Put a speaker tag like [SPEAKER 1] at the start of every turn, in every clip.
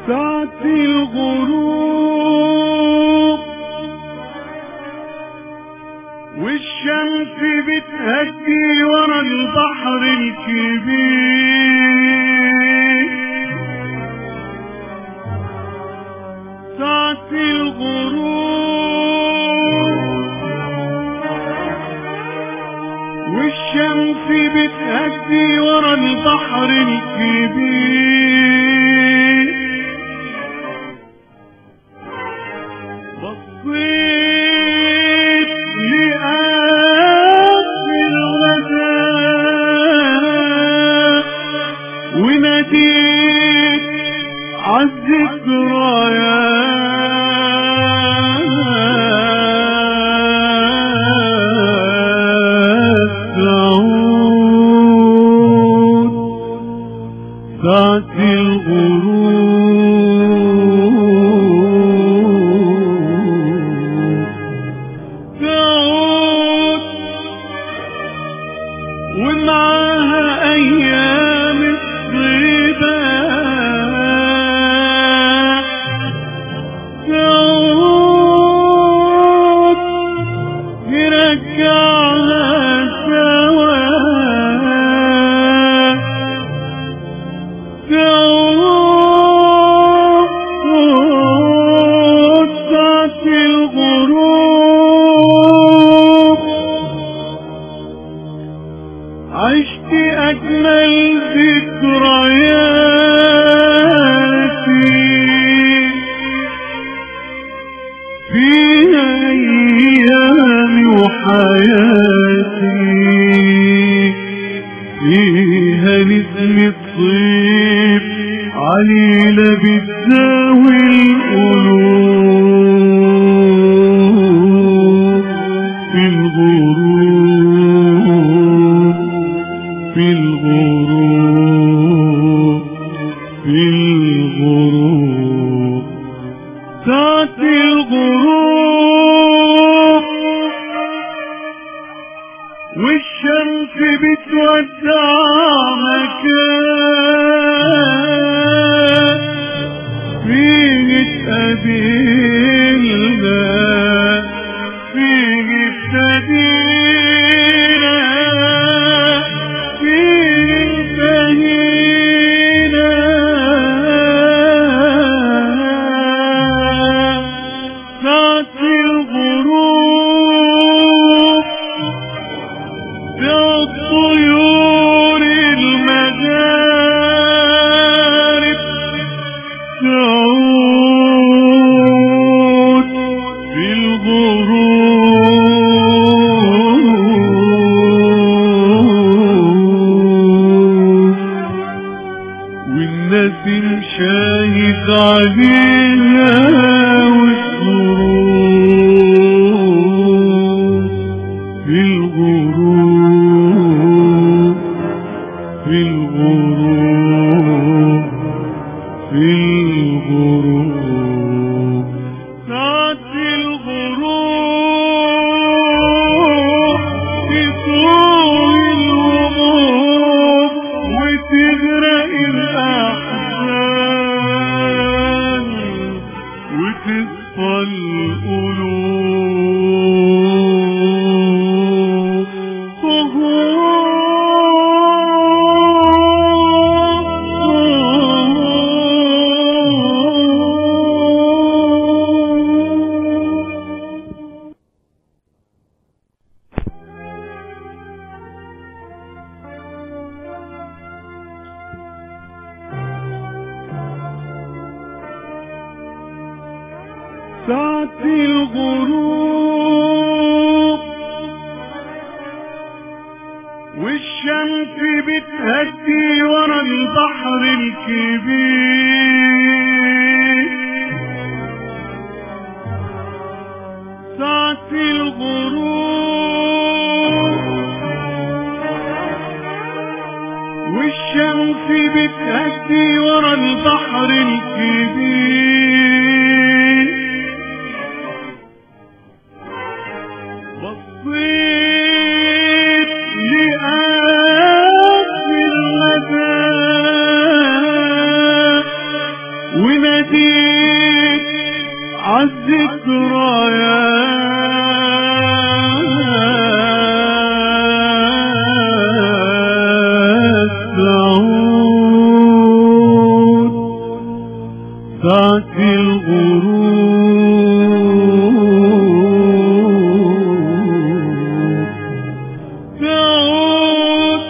[SPEAKER 1] ساعة الغروب والشمس بتهدي ورا البحر الكبير ساعة الغروب والشمس بتهدي ورا البحر الكبير بصيت لقاك الغداء وناديت عالذكريات تعود ساعة الغروب تعود ومعاها أيام الصبا تعود نرجعها سوا تعود ساعة الغروب عشت أجمل ذكرياتي فيها أيامي وحياتي فيها نسمة طيب عليلة بتداوي القلوب في الغروب في الغروب في الغروب ساعة الغروب والشمس بتودع مكان فيه اتقابلنا فيه ابتدينا فيه انتهينا ساعة الغروب الطيور المغارب تعود في الغروب والناس شاهد عليها والغروب في الغروب في الغروب في الغروب ساعة الغروب تطول الهموم وتغرق الأحزان وتصفى القلوب ساعة الغروب والشمس بتهدي ورا البحر الكبير ساعة الغروب والشمس بتهدي ورا البحر الكبير بصيت لقاك الغداء وناديت عالذكريات تعود ساعة الغروب تعود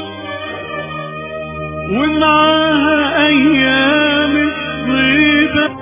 [SPEAKER 1] ومعاها أيام الصيبة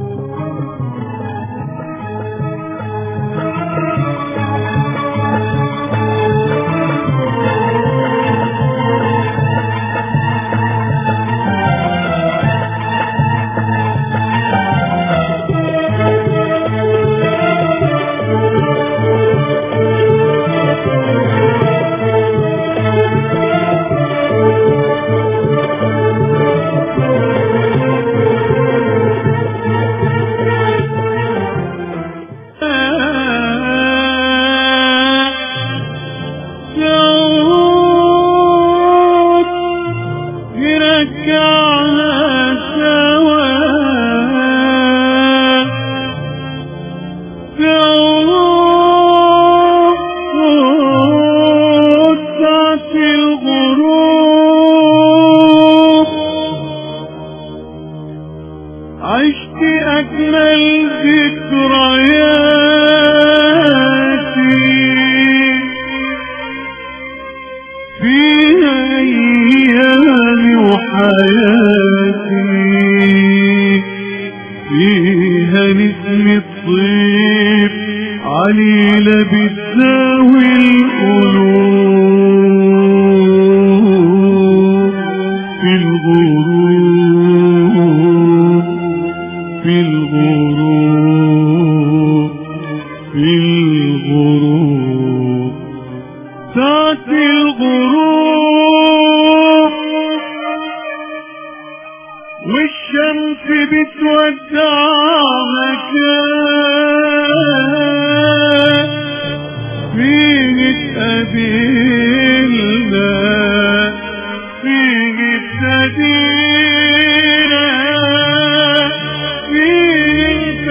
[SPEAKER 1] تعود يرجعها سوا تعود ساعة الغروب عشت أجمل ذكرياتي فيها أيامي وحياتي فيها نسم الطيب عليلة بتساوي القلوب في الغروب في الغروب في الغروب ساعة الغروب والشمس بتودع مكان فيه اتقابلنا فيه ابتدينا فيه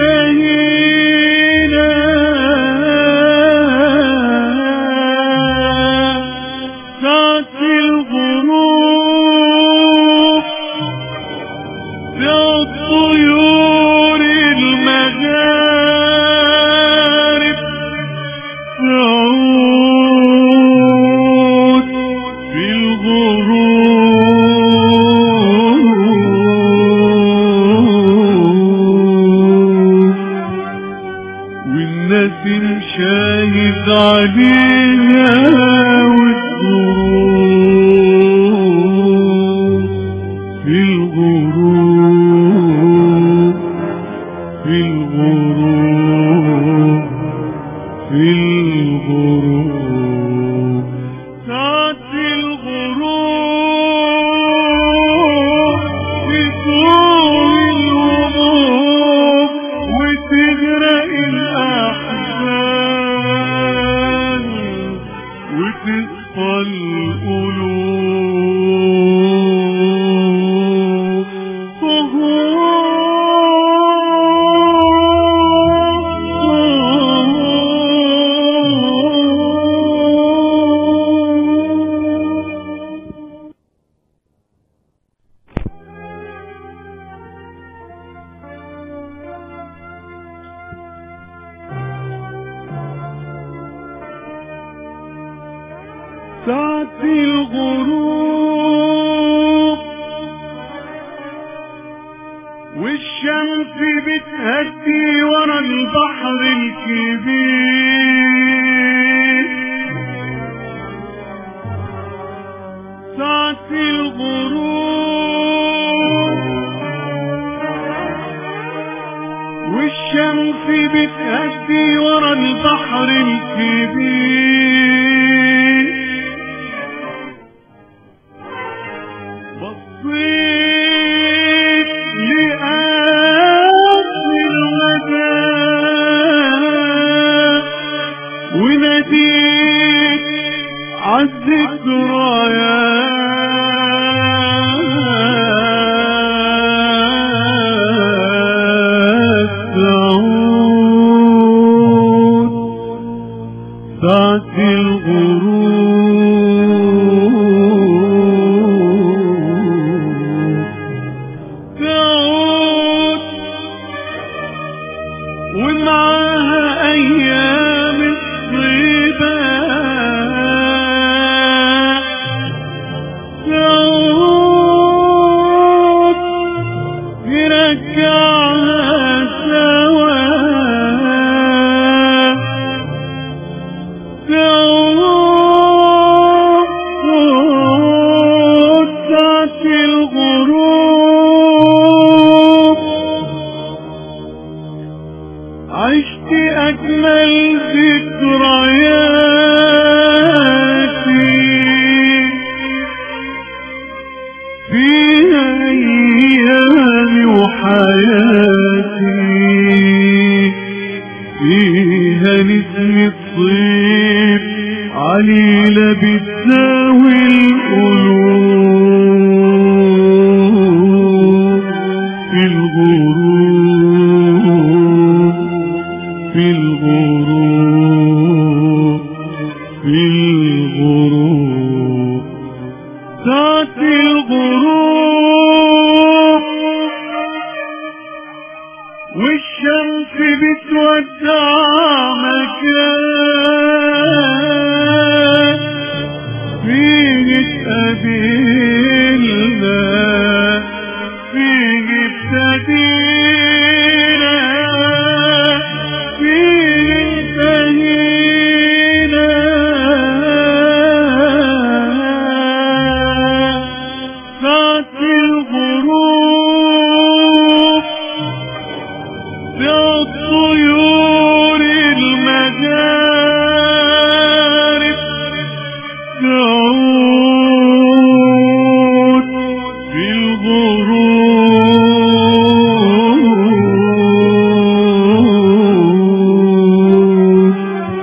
[SPEAKER 1] انتهينا ساعة الغروب يا طيور المغارب تعود في الغروب والنسيم شاهد عليها والغروب في الغروب في الغروب في الغروب ساعة الغروب في طول الهموم وتغرق الأحزان وتصفى القلوب ساعة الغروب والشمس بتهدي ورا البحر الكبير ساعة الغروب والشمس بتهدي ورا البحر الكبير بصيت لآخر المدى وناديت عالذكريات ايام الصبا تعود نرجعها سوا تعود ساعة الغروب عشت أجمل ذكرياتي فيها أيامي وحياتي فيها نسمة طيب عليلة بتساوي القلوب في الغروب في الغروب في الغروب ذات الغروب والشمس بتودع مكان فيه اتقابلنا فيه ابتدينا فيه انتهينا ذات الغروب بالطيور المجارب تعود بالغروب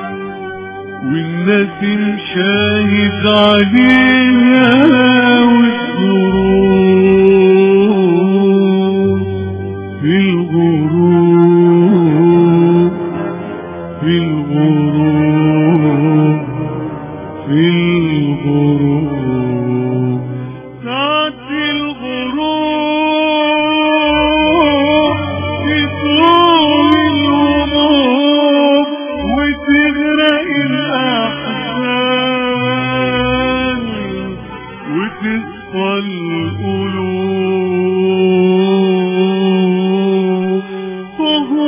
[SPEAKER 1] والنسيم شاهد عليها والسرور في الغروب في الغروب في الغروب ساعة الغروب تطول الهموم وتغرق الأحزان وتصفى القلوب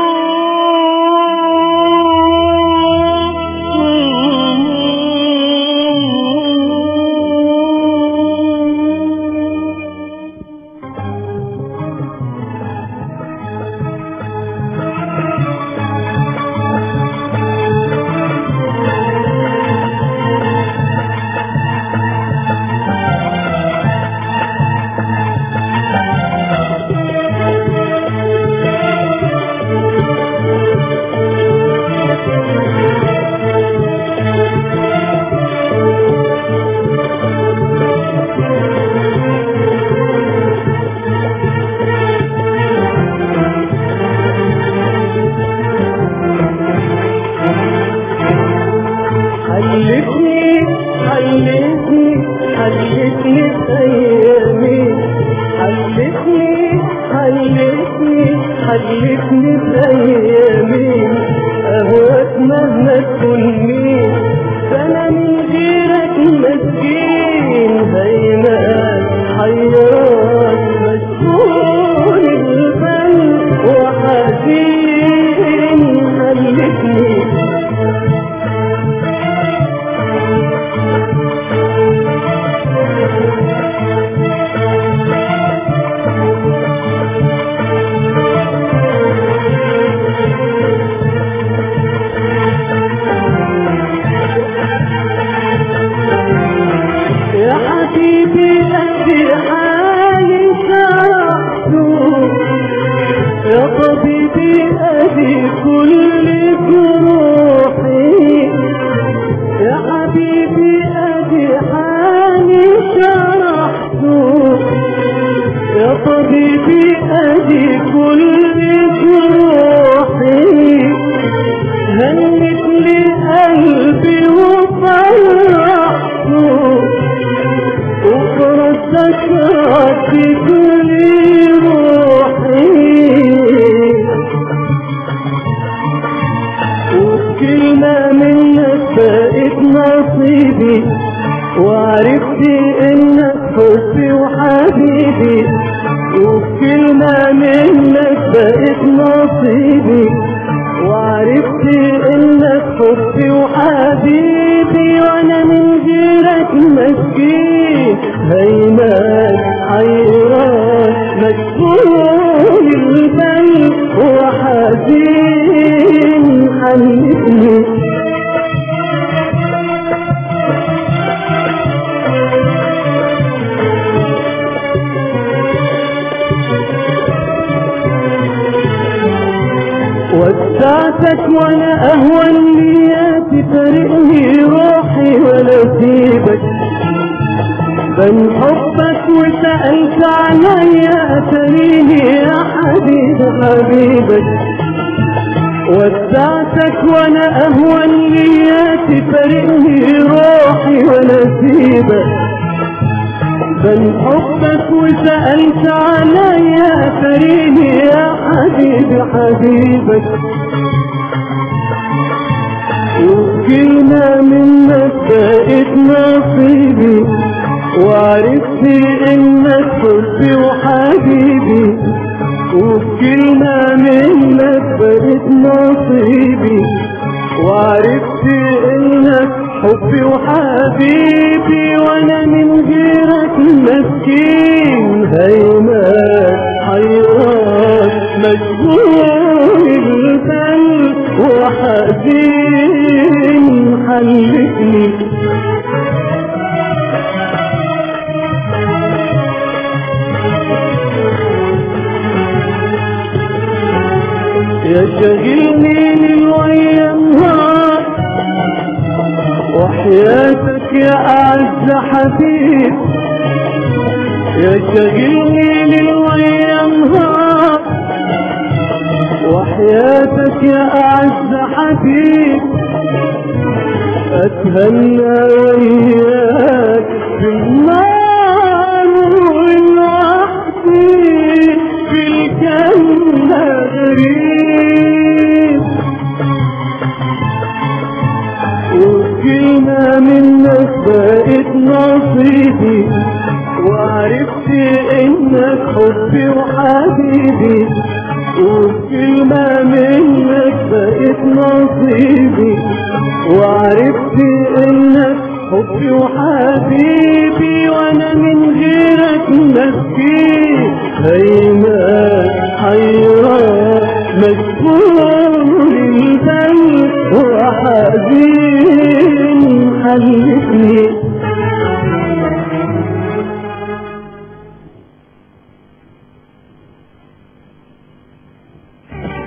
[SPEAKER 2] حلتني حلتني حلتني بأيامي حلتني حلتني حلتني بأيامي أهواك مهما تكون مين فأنا من غيرك مسكين زي ما قال حيران مشغول البال وحزين حلتني يا حبيبي قد حالي شرحته يا طبيبي ادي كل جروحي يا حبيبي ادي حالي شرحته يا طبيبي ادي كل جروحي هنت لي قلبي وفرحته وفرصك راسك لي روحي نصيبي وعرفت انك حبي وحبيبي وانا من غيرك مسكين هيمان حيران مشغول البال وحزين حنتني ودعتك وانا اهوى النيات تفارقني روحي ولا سيبك بن حبك وسألت عليا اتريني يا حبيب حبيبك ودعتك وانا اهوى النيات تفارقني روحي ولا سيبك بل حبك وسألت عليا فريني يا حبيبي حبيبك وكلمة منك بقت نصيبي وعرفت انك حبي وحبيبي وكلمة منك بقت نصيبي وعرفت انك حبي وحبيبي وانا من غيرك مسكين هيمان حيران مشغول البال وحزين حلتني يا شاغلني ليل وايام نهار وحياتك يا أعز حبيب يا شاغلني ليل وايام نهار وحياتك يا أعز حبيب أتهنى وياك في النار ولوحدي في الجنة غريب وكلمة منك بقت نصيبي وعرفت انك حبي وحبيبي وكلمة منك بقت نصيبي وعرفت انك حبي وحبيبي وانا من غيرك مسكين هيمان حيران مجبور البل وحزين حلتني